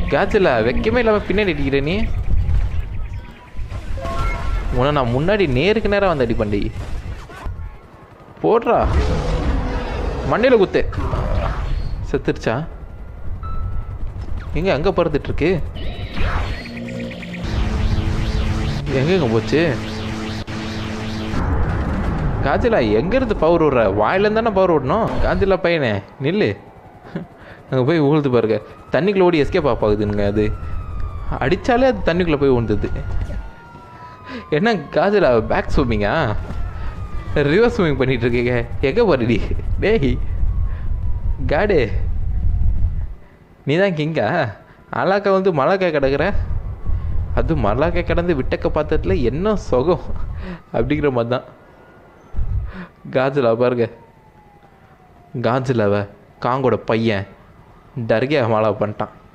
காஜலா வைக்கமே இல்லாமல் பின்னாடி அடிக்கிற நீ உன நான் முன்னாடி நேருக்கு நேராக வந்து அடிப்பண்டி போடுறா மண்டையில் குத்து செத்துருச்சா எங்க அங்கே பறந்துட்டு இருக்கு எங்கெங்க போச்சு காஜலா எங்கேருந்து பவர் விடுற வாயிலேருந்து தானே பவர் விடணும் காஜலா பையனே நில்லு அங்கே போய் ஊழுது பாருங்க தண்ணிக்குள்ள ஓடி எஸ்கேப் ஆகுதுங்க அது அடித்தாலே அது தண்ணிக்குள்ளே போய் விழுந்தது என்ன காஜலா பேக் ஸ்விம்மிங்கா ரிவர்ஸ் ஸ்விம்மிங் பண்ணிட்டு இருக்கீங்க எங்கே போறடி டேய் காடு நீ தான் கிங்கா அலாக்கா வந்து மலாக்கா கிடக்குற அது மலாக்கா கிடந்து விட்டக்க பார்த்ததுல என்ன சுகம் அப்படிங்கிற மாதிரி தான் காஜலா பாருங்க காஜலாவ காங்கோட பையன் டர்கே மாலா பண்ணிட்டான்